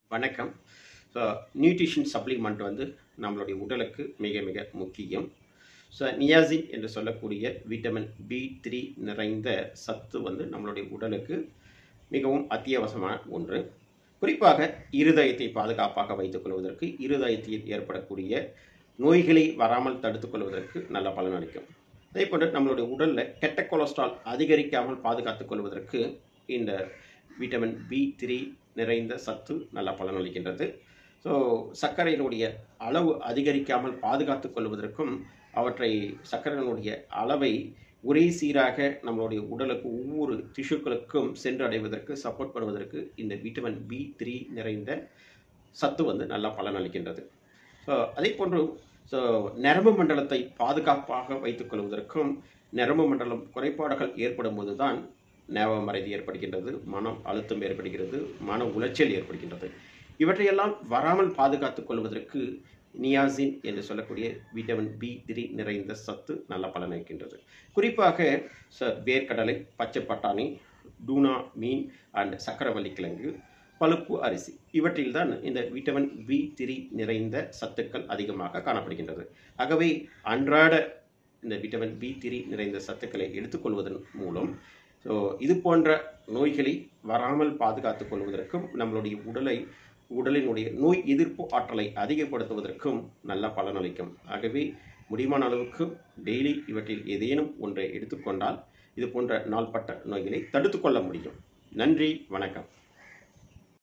வணக்கம் so nutrition supplement வந்து நம்மளுடைய உடலுக்கு மிக மிக முக்கியம் ஸோ நியாசின் என்று சொல்லக்கூடிய விட்டமின் பி த்ரீ நிறைந்த சத்து வந்து நம்மளுடைய உடலுக்கு மிகவும் அத்தியாவசியமான ஒன்று குறிப்பாக இருதயத்தை பாதுகாப்பாக வைத்துக் கொள்வதற்கு இருதயத்தில் ஏற்படக்கூடிய நோய்களை வராமல் தடுத்துக் கொள்வதற்கு நல்ல பலன் அளிக்கும் அதே போன்று நம்மளுடைய உடலில் கெட்ட கொலஸ்ட்ரால் அதிகரிக்காமல் பாதுகாத்துக் கொள்வதற்கு இந்த விட்டமின் பி த்ரீ நிறைந்த சத்து நல்ல பலன் அளிக்கின்றது ஸோ சர்க்கரையினுடைய அளவு அதிகரிக்காமல் பாதுகாத்துக் கொள்வதற்கும் அவற்றை சர்க்கரையினுடைய அளவை ஒரே சீராக நம்மளுடைய உடலுக்கு ஒவ்வொரு திசுக்களுக்கும் சென்று அடைவதற்கு சப்போர்ட் பண்ணுவதற்கு இந்த விட்டமின் பி த்ரீ நிறைந்த சத்து வந்து நல்ல பலன் அளிக்கின்றது ஸோ அதே போன்று ஸோ நரம்பு மண்டலத்தை பாதுகாப்பாக வைத்துக் கொள்வதற்கும் நரம்பு மண்டலம் குறைபாடுகள் ஏற்படும் போது தான் ஞாபக மறைதி ஏற்படுகின்றது மனம் அழுத்தம் ஏற்படுகிறது மன உளைச்சல் ஏற்படுகின்றது இவற்றையெல்லாம் வராமல் பாதுகாத்துக் கொள்வதற்கு நியாசின் என்று சொல்லக்கூடிய விட்டமின் பி த்ரீ நிறைந்த சத்து நல்ல பலன் அளிக்கின்றது குறிப்பாக ச வேர்க்கடலை பச்சை பட்டாணி டூனா மீன் அண்ட் சக்கரவள்ளி கிழங்கு பழுப்பு அரிசி இவற்றில்தான் இந்த விட்டமின் பி த்ரீ நிறைந்த சத்துக்கள் அதிகமாக காணப்படுகின்றது ஆகவே அன்றாட இந்த விட்டமின் பி த்ரீ நிறைந்த சத்துக்களை எடுத்துக்கொள்வதன் மூலம் ஸோ இது போன்ற நோய்களை வராமல் பாதுகாத்துக் கொள்வதற்கும் நம்மளுடைய உடலை உடலினுடைய நோய் எதிர்ப்பு ஆற்றலை அதிகப்படுத்துவதற்கும் நல்ல பலனளிக்கும் ஆகவே முடியுமான அளவுக்கு டெய்லி இவற்றில் ஏதேனும் ஒன்றை எடுத்துக்கொண்டால் இது போன்ற நாள்பட்ட நோய்களை தடுத்துக்கொள்ள முடியும் நன்றி வணக்கம்